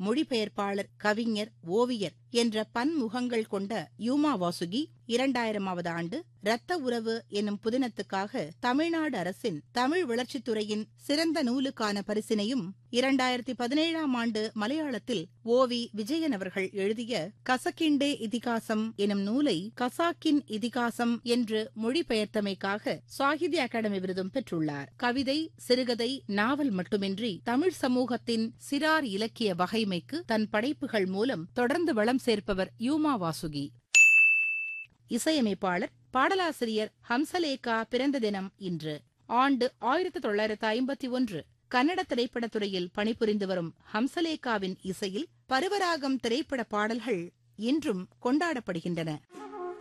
மொழிபெயர்ப்பாளர் கவிஞர் ஓவியர் என்ற பன்முகங்கள் கொண்ட யூமா வாசுகி இரண்டாயிரமாவது ஆண்டு இரத்த உறவு என்னும் புதினத்துக்காக தமிழ்நாடு அரசின் தமிழ் வளர்ச்சித்துறையின் சிறந்த நூலுக்கான பரிசினையும் இரண்டாயிரத்தி பதினேழாம் ஆண்டு மலையாளத்தில் ஓவி விஜயன் அவர்கள் எழுதிய கசக்கிண்டே இதிகாசம் எனும் நூலை கசாக்கின் இதிகாசம் என்று மொழிபெயர்த்தமைக்காக சாகித்ய அகாடமி விருதும் பெற்றுள்ளார் கவிதை சிறுகதை நாவல் மட்டுமின்றி தமிழ் சமூகத்தின் சிறார் இலக்கிய வகைமைக்கு தன் படைப்புகள் மூலம் தொடர்ந்து வளம் சேர்ப்பவர் யூமா வாசுகி இசையமைப்பாளர் பாடலாசிரியர் ஹம்சலேகா பிறந்த தினம் இன்று ஆண்டு ஆயிரத்தி தொள்ளாயிரத்து ஐம்பத்தி ஒன்று கன்னட திரைப்படத்துறையில் பணிபுரிந்து வரும் ஹம்சலேகாவின் இசையில் பருவராகம் திரைப்பட பாடல்கள் இன்றும் கொண்டாடப்படுகின்றன